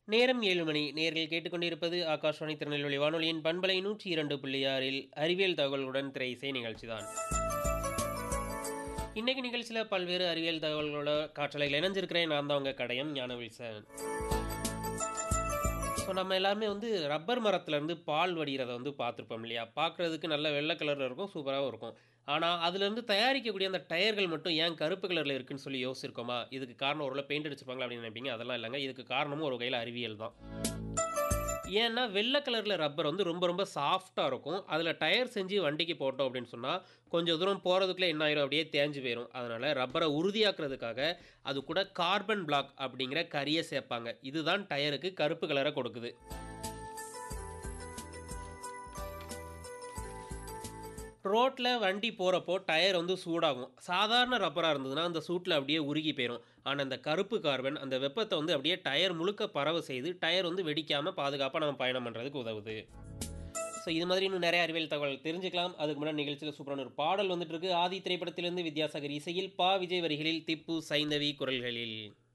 நேரம் ஏழு மணி நேரில் கேட்டுக்கொண்டிருப்பது ஆகாஷ்வாணி திருநெல்வேலி வானொலியின் பண்பலை நூற்றி இரண்டு புள்ளி ஆறில் அறிவியல் தகவல்களுடன் திரை இசை நிகழ்ச்சி தான் இன்னைக்கு நிகழ்ச்சியில் பல்வேறு அறிவியல் தகவல்களோட காற்றலையில் இணைஞ்சிருக்கிறேன் நான் தான் உங்கள் கடையம் ஞானவில்சன் ஸோ நம்ம எல்லாருமே வந்து ரப்பர் மரத்துலேருந்து பால் வடிகிறத வந்து பார்த்துருப்போம் இல்லையா பார்க்குறதுக்கு நல்ல வெள்ளை கலரில் இருக்கும் சூப்பராகவும் இருக்கும் ஆனால் அதுலேருந்து தயாரிக்கக்கூடிய அந்த டயர்கள் மட்டும் ஏன் கருப்பு கலரில் இருக்குன்னு சொல்லி யோசிச்சிருக்கோமா இதுக்கு காரணம் ஒரு பெயிண்ட் அடிச்சிருப்பாங்க அப்படின்னு நினைப்பீங்க அதெல்லாம் இல்லைங்க இதுக்கு காரணமும் ஒரு வகையில் அறிவியல் தான் ஏன்னா வெள்ளை கலரில் ரப்பர் வந்து ரொம்ப ரொம்ப சாஃப்டாக இருக்கும் அதில் டயர் செஞ்சு வண்டிக்கு போட்டோம் அப்படின்னு சொன்னால் கொஞ்சம் தூரம் போகிறதுக்குள்ளே என்ன ஆயிரும் அப்படியே தேஞ்சு போயிடும் அதனால் ரப்பரை உறுதியாக்குறதுக்காக அது கூட கார்பன் பிளாக் அப்படிங்கிற கரியை சேர்ப்பாங்க இதுதான் டயருக்கு கருப்பு கலரை கொடுக்குது ரோட்டில் வண்டி போகிறப்போ டயர் வந்து சூடாகும் சாதாரண ரப்பராக இருந்ததுன்னா அந்த சூட்டில் அப்படியே உருகி போயிடும் ஆனால் அந்த கருப்பு கார்பன் அந்த வெப்பத்தை வந்து அப்படியே டயர் முழுக்க பரவ செய்து டயர் வந்து வெடிக்காமல் பாதுகாப்பாக நம்ம பயணம் பண்ணுறதுக்கு உதவுது ஸோ இது மாதிரி இன்னும் நிறைய அறிவியல் தகவல் தெரிஞ்சுக்கலாம் அதுக்கு முன்னாடி நிகழ்ச்சியில் சூப்பரான ஒரு பாடல் வந்துட்டு இருக்கு ஆதி திரைப்படத்திலிருந்து வித்யாசாகர் இசையில் பா விஜய் வரிகளில் திப்பு சைந்தவி குரல்களில்